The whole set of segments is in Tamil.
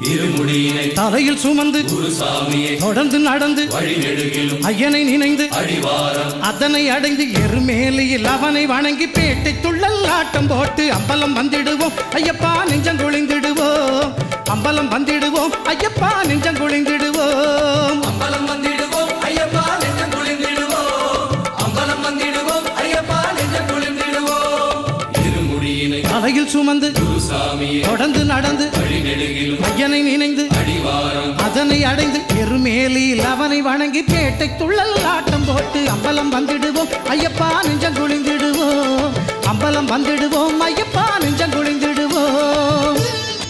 இருமுடியினை தலையில் சுமந்து குருசாமியை தொடர்ந்து நடந்து வழி நெடுகிலும் ஐயனை நினைந்து அடிவாரம் அதனை அடைந்து எருமேலியில் அவனை வணங்கி பேட்டை துள்ளல் ஆட்டம் போட்டு அம்பலம் வந்திடுவோம் ஐயப்பா நெஞ்சம் குளிந்திடுவோம் அம்பலம் வந்திடுவோம் ஐயப்பா நெஞ்சம் குளிந்திடுவோம் அம்பலம் வந்திடுவோம் ஐயப்பா நெஞ்சம் குளிர்ந்திடுவோம் அம்பலம் வந்திடுவோம் ஐயப்பா நெஞ்சம் குளிர்ந்திடுவோம் இருமுடியினை தலையில் சுமந்து குருசாமியை தொடர்ந்து நடந்து வழி நெடுகிலும் ஐயனை நினைந்து அடிவாரம் அதனை அடைந்து எருமேலியில் அவனை வணங்கி பேட்டை துள்ளல் ஆட்டம் போட்டு அம்பலம் வந்திடுவோம் ஐயப்பா நெஞ்சம் குளிந்திடுவோம் அம்பலம் வந்திடுவோம் ஐயப்பா நெஞ்சம் குளிந்திடுவோம்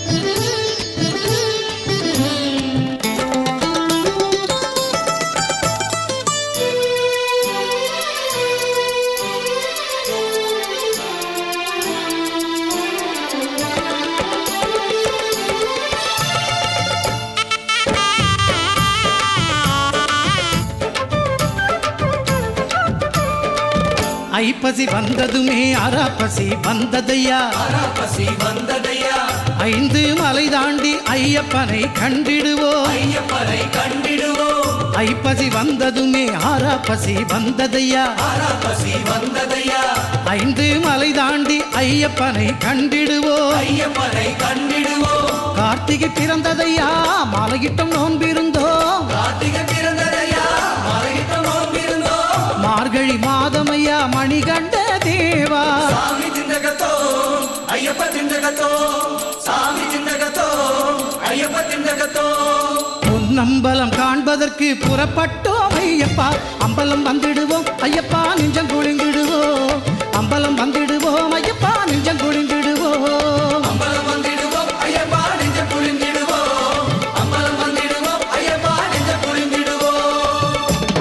ஐப்பசி வந்ததுமே அராப்பசி வந்ததையா பசி வந்ததையா ஐந்து மலை தாண்டி ஐயப்பனை கண்டிடுவோம் ஐயப்பனை கண்டிடுவோம் ஐப்பசி வந்ததுமே ஆராப்பசி வந்ததையா பசி வந்ததையா ஐந்து மலை தாண்டி ஐயப்பனை கண்டிடுவோம் ஐயப்பனை கண்டிடுவோம் கார்த்திகை பிறந்ததையா மாலையிட்டம் நோன்பிருந்தோம் கார்த்திகை பிறந்ததையா மறையிட்ட நோம்பிருந்தோம் மார்கழி மாதமையா மணிகண்ட தேவா சாமி திண்டகத்தோ ஐயப்ப திண்டகத்தோ சாமி திண்டகத்தோ ஐயப்ப திண்டகத்தோ பொன்னம்பலம் காண்பதற்கு புறப்பட்டோம் ஐயப்பா அம்பலம் வந்திடுவோம் ஐயப்பா நெஞ்சம் குளிந்திடுவோம் அம்பலம் வந்திடுவோம் ஐயப்பா நெஞ்சம் குளிந்திடுவோம் அம்பலம் வந்திடுவோம் ஐயப்பா நெஞ்ச குளிர்ந்திடுவோம் அம்பலம் வந்திடுவோம் ஐயப்பா நெஞ்ச குளிர்ந்திடுவோம்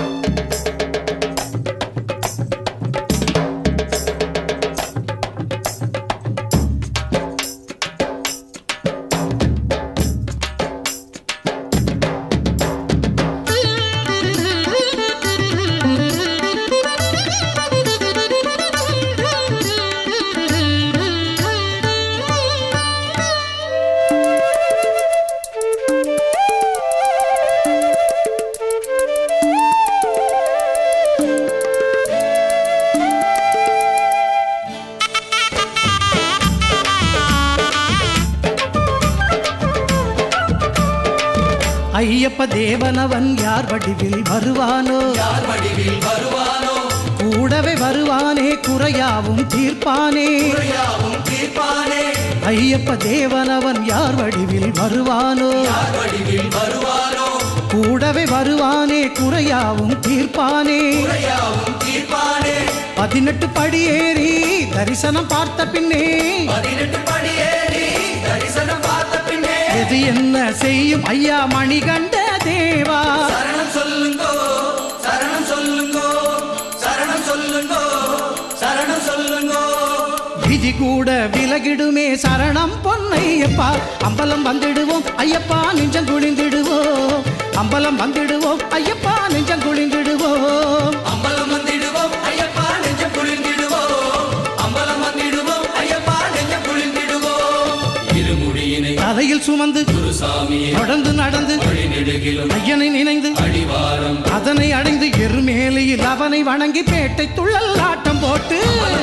ஐயப்ப தேவனவன் யார் வடிவில் வருவானோ யார் வடிவில் வருவானோ கூடவே வருவானே குறையாவும் தீர்ப்பானே குறையாவும் தீர்ப்பானே ஐயப்ப தேவனவன் யார் வடிவில் வருவானோ யார் வடிவில் வருவானோ கூடவே வருவானே குறையாவும் தீர்ப்பானே குறையாவும் தீர்ப்பானே பதினெட்டு படியேறி தரிசனம் பார்த்த பின்னே பதினெட்டு படியேறி தரிசனம் பார்த்த பின்னே எது என்ன செய்யும் ஐயா மணிகண்ட தேவா சரணம் சொல்லுங்கோ சரணம் சொல்லுங்கோ சரணம் சொல்லுங்கோ சரணம் சொல்லுங்கோ விதி கூட விலகிடுமே சரணம் பொன்னையப்பா அம்பலம் வந்திடுவோம் ஐயப்பா நெஞ்சம் குளிந்திடுவோம் அம்பலம் வந்திடுவோம் ஐயப்பா நெஞ்சம் குளிந்திடுவோம் அம்பலம் வந்திடுவோம் ஐயப்பா நெஞ்ச குளிர்ந்திடுவோம் அம்பலம் வந்திடுவோம் ஐயப்பா நெஞ்ச குளிர்ந்திடுவோம் இருமுடியினை தலையில் சுமந்து குருசாமியை தொடர்ந்து நடந்து வழி நெடுகிலும் ஐயனை நினைந்து அடிவாரம் அதனை அடைந்து எருமேலியில் அவனை வணங்கி பேட்டை துள்ளல் ஆட்டம் போட்டு